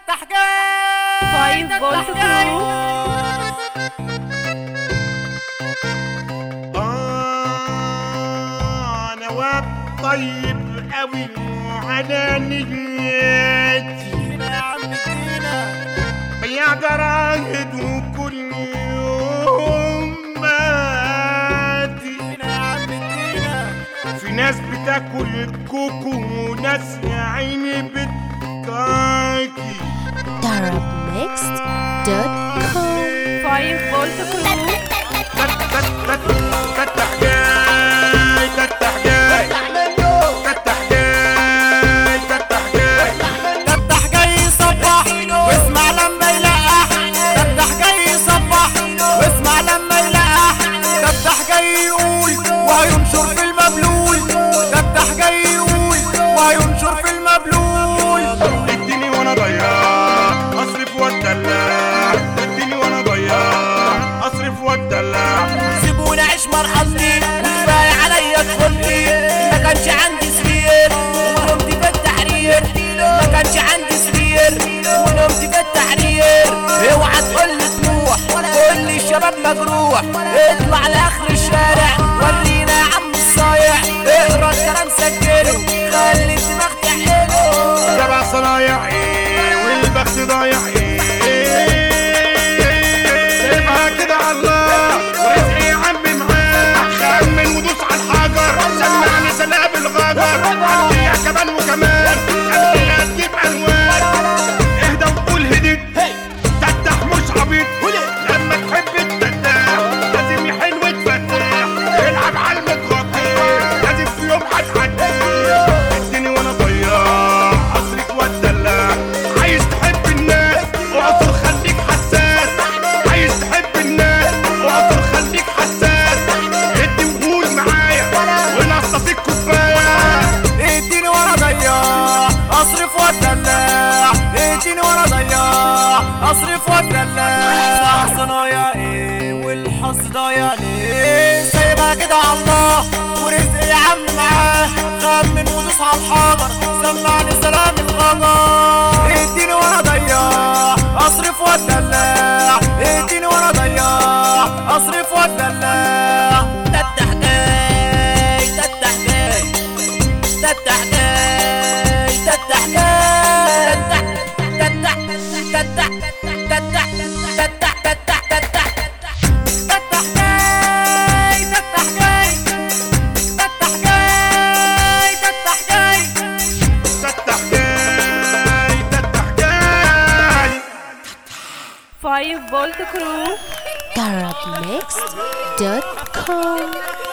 تفتح جاي Five Volt Crew آه أنا واد طيب أوي على نياتي يا عم ادينا بيع جرايد وكل يوم باتي ادينا يا عم ادينا في ناس بتاكل كوكو وناس يا عيني بتكاكي Darabmixed.com Five Volt Crew فتح جاي فتح جاي فتح جاي فتح جاي تفتح جاي يصبح واسمع لما يلقح تفتح جاي يصبح واسمع لما يلقح تفتح جاي يقول وهينشر في المبلول تفتح جاي يقول وهينشر في المبلول اديني وانا ضياع اصرف واتدلع اديني وانا ضياع اصرف واتدلع سيبوني اعيش مرحلتي وكفايه عليا طفولتي ما كانش عندي سرير ونمت في التحرير ما كانش عندي سرير ونمت في التحرير اوعى تقول لي طموح قول لي الشباب مجروح اطلع لاخر الشارع ورينا يا عم الصايع اقرا الكلام سجله خلي الدماغ تحله سبع صنايع ايه والبخت ضايع ايه سيبها كده على الله ورزقي يا عم معاه خمن ودوس على الحجر سمعني سلاب الغجر خليها كمان وكمان خليها تجيب الوان اهدى وقول هديت تفتح مش عبيط لما تحب تفتح لازم يحل وتفتح العب على المتغطي لازم في يوم هتعدي اديني وانا ضياع اصرف واتدلع عايز تحب الناس اعصر خليك حساس عايز تحب الناس اعصر خليك حساس ادي وقول معايا ونصص الكوبايه اديني وانا ضياع اصرف واتدلع اديني وانا ضياع اصرف واتدلع صنايع ايه والحظ ضايع ليه سايبها كده على الله ورزق يا عم معاه خمن ودوس على الحجر سمعني سلام الغجر اديني وانا ضياع اصرف واتدلع اديني وانا ضياع اصرف واتدلع تفتح جاي تفتح جاي تفتح جاي تفتح جاي تفتح تفتح تفتح تفتح تفتح تفتح تفتح جاي تفتح جاي تفتح جاي تفتح جاي تفتح جاي تفتح جاي Five Volt Crew Darabmixed.com